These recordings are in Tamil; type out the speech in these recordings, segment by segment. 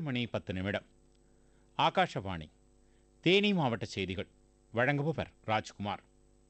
மணி பத்து நிமிடம் ஆகாஷவாணி தேனி மாவட்ட செய்திகள் வழங்குபவர் ராஜ்குமார்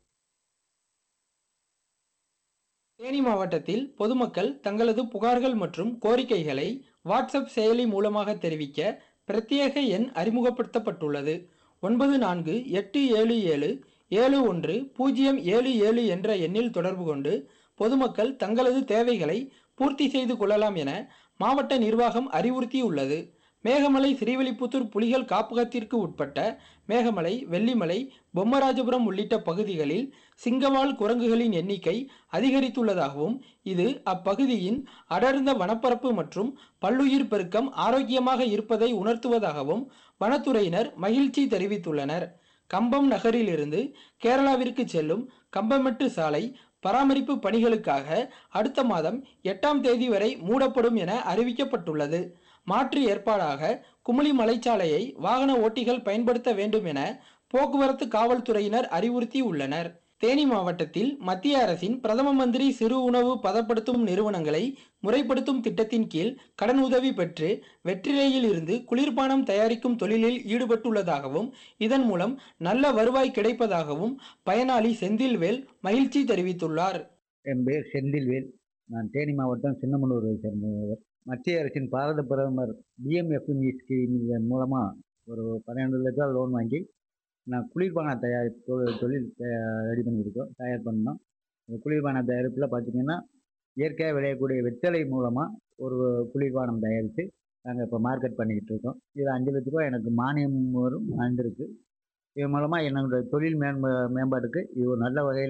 தேனி மாவட்டத்தில் பொதுமக்கள் தங்களது புகார்கள் மற்றும் கோரிக்கைகளை வாட்ஸ்அப் செயலி மூலமாக தெரிவிக்க பிரத்யேக எண் அறிமுகப்படுத்தப்பட்டுள்ளது ஒன்பது நான்கு எட்டு ஏழு ஏழு ஏழு ஒன்று பூஜ்ஜியம் ஏழு ஏழு என்ற எண்ணில் தொடர்பு கொண்டு பொதுமக்கள் தங்களது தேவைகளை பூர்த்தி செய்து கொள்ளலாம் என மாவட்ட நிர்வாகம் அறிவுறுத்தியுள்ளது மேகமலை ஸ்ரீவில்லிபுத்தூர் புலிகள் காப்பகத்திற்கு உட்பட்ட மேகமலை வெள்ளிமலை பொம்மராஜபுரம் உள்ளிட்ட பகுதிகளில் சிங்கவால் குரங்குகளின் எண்ணிக்கை அதிகரித்துள்ளதாகவும் இது அப்பகுதியின் அடர்ந்த வனப்பரப்பு மற்றும் பல்லுயிர் பெருக்கம் ஆரோக்கியமாக இருப்பதை உணர்த்துவதாகவும் வனத்துறையினர் மகிழ்ச்சி தெரிவித்துள்ளனர் கம்பம் நகரிலிருந்து கேரளாவிற்கு செல்லும் கம்பமெட்டு சாலை பராமரிப்பு பணிகளுக்காக அடுத்த மாதம் எட்டாம் தேதி வரை மூடப்படும் என அறிவிக்கப்பட்டுள்ளது மாற்று ஏற்பாடாக குமுளி மலைச்சாலையை வாகன ஓட்டிகள் பயன்படுத்த வேண்டும் என போக்குவரத்து காவல்துறையினர் அறிவுறுத்தி உள்ளனர் தேனி மாவட்டத்தில் மத்திய அரசின் பிரதம மந்திரி சிறு உணவு பதப்படுத்தும் நிறுவனங்களை முறைப்படுத்தும் திட்டத்தின் கீழ் கடன் உதவி பெற்று வெற்றிலையில் இருந்து குளிர்பானம் தயாரிக்கும் தொழிலில் ஈடுபட்டுள்ளதாகவும் இதன் மூலம் நல்ல வருவாய் கிடைப்பதாகவும் பயனாளி செந்தில்வேல் மகிழ்ச்சி தெரிவித்துள்ளார் என் பேர் செந்தில்வேல் நான் தேனி மாவட்டம் சின்னமனூரை சேர்ந்தவர் மத்திய அரசின் பாரத பிரதமர் பிஎம்எஃப்எம்இ ஸ்கீம் இதன் மூலமாக ஒரு பன்னெண்டு லட்ச ரூபா லோன் வாங்கி நான் குளிர்பான தயாரிப்பு தொழில் தொழில் ரெடி பண்ணியிருக்கோம் தயார் பண்ணோம் இந்த குளிர்பான தயாரிப்பில் பார்த்திங்கன்னா இயற்கையாக விளையக்கூடிய வெத்தலை மூலமாக ஒரு குளிர்பானம் தயாரித்து நாங்கள் இப்போ மார்க்கெட் பண்ணிக்கிட்டு இருக்கோம் இது அஞ்சு லட்ச ரூபா எனக்கு மானியம் வரும் வந்திருக்கு இது மூலமாக என்னோடய தொழில் மேம்ப மேம்பாட்டுக்கு இது ஒரு நல்ல வகையில்